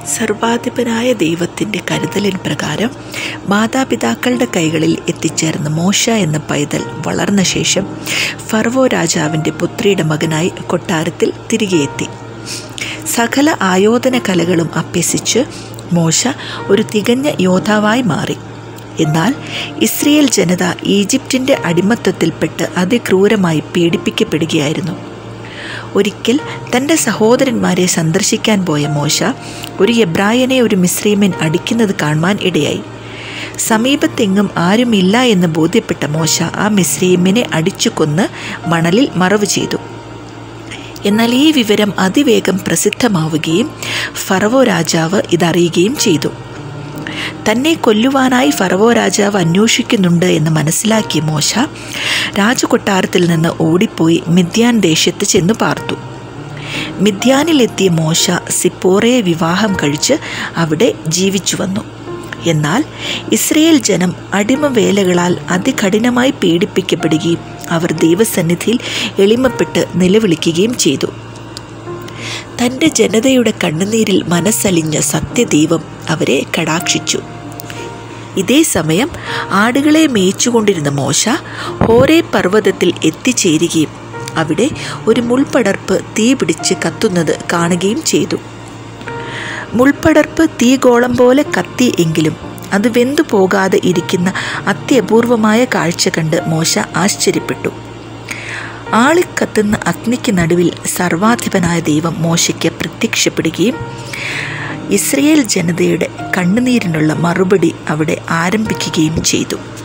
സർവാധിപനായ ദൈവത്തിൻ്റെ കരുതലിൻ പ്രകാരം മാതാപിതാക്കളുടെ കൈകളിൽ എത്തിച്ചേർന്ന മോശ എന്ന പൈതൽ വളർന്ന ശേഷം ഫർവോ രാജാവിൻ്റെ പുത്രിയുടെ മകനായി കൊട്ടാരത്തിൽ തിരികെ എത്തി സകല ആയോധന കലകളും അഭ്യസിച്ച് മോശ ഒരു തികഞ്ഞ യോദ്ധാവായി മാറി എന്നാൽ ഇസ്രയേൽ ജനത ഈജിപ്തിൻ്റെ അടിമത്വത്തിൽപ്പെട്ട് അതിക്രൂരമായി പീഡിപ്പിക്കപ്പെടുകയായിരുന്നു ഒരിക്കൽ തൻ്റെ സഹോദരന്മാരെ സന്ദർശിക്കാൻ പോയ മോശ ഒരു എബ്രായനെ ഒരു മിശ്രീമൻ അടിക്കുന്നത് കാണുവാൻ ഇടയായി സമീപത്തെങ്ങും ആരുമില്ല എന്ന് ബോധ്യപ്പെട്ട മോശ ആ മിശ്രീമിനെ അടിച്ചു കൊന്ന് മണലിൽ മറവ് ചെയ്തു എന്നാൽ ഈ വിവരം അതിവേഗം പ്രസിദ്ധമാവുകയും ഫറവോ രാജാവ് ഇതറിയുകയും ചെയ്തു തന്നെ കൊല്ലുവാനായി ഫറവോ രാജാവ് അന്വേഷിക്കുന്നുണ്ട് എന്ന് മനസ്സിലാക്കിയ മോശ രാജകൊട്ടാരത്തിൽ നിന്ന് ഓടിപ്പോയി മിഥ്യാൻ ദേശത്ത് ചെന്നു പാർത്തു മിഥ്യാനിലെത്തിയ മോശ സിപ്പോറയെ വിവാഹം കഴിച്ച് അവിടെ ജീവിച്ചു വന്നു എന്നാൽ ഇസ്രയേൽ ജനം അടിമവേലകളാൽ അതികഠിനമായി പീഡിപ്പിക്കപ്പെടുകയും അവർ ദൈവസന്നിധിയിൽ എളിമപ്പെട്ട് നിലവിളിക്കുകയും ചെയ്തു തൻ്റെ ജനതയുടെ കണ്ണുനീരിൽ മനസ്സലിഞ്ഞ സത്യദൈവം അവരെ കടാക്ഷിച്ചു ഇതേ സമയം ആടുകളെ മേയിച്ചുകൊണ്ടിരുന്ന മോശ ഹോരേ പർവ്വതത്തിൽ എത്തിച്ചേരുകയും അവിടെ ഒരു മുൾപടർപ്പ് തീ പിടിച്ച് കത്തുന്നത് കാണുകയും ചെയ്തു മുൾപടർപ്പ് തീഗോളം പോലെ കത്തി എങ്കിലും അത് വെന്തു പോകാതെ ഇരിക്കുന്ന അത്യപൂർവമായ കാഴ്ച കണ്ട് മോശ ആശ്ചര്യപ്പെട്ടു ആളിക്കത്തുന്ന അഗ്നിക്ക് നടുവിൽ സർവാധിപനായ ദൈവം മോശയ്ക്ക് പ്രത്യക്ഷപ്പെടുകയും ഇസ്രയേൽ ജനതയുടെ കണ്ണുനീരിനുള്ള മറുപടി അവിടെ ആരംഭിക്കുകയും ചെയ്തു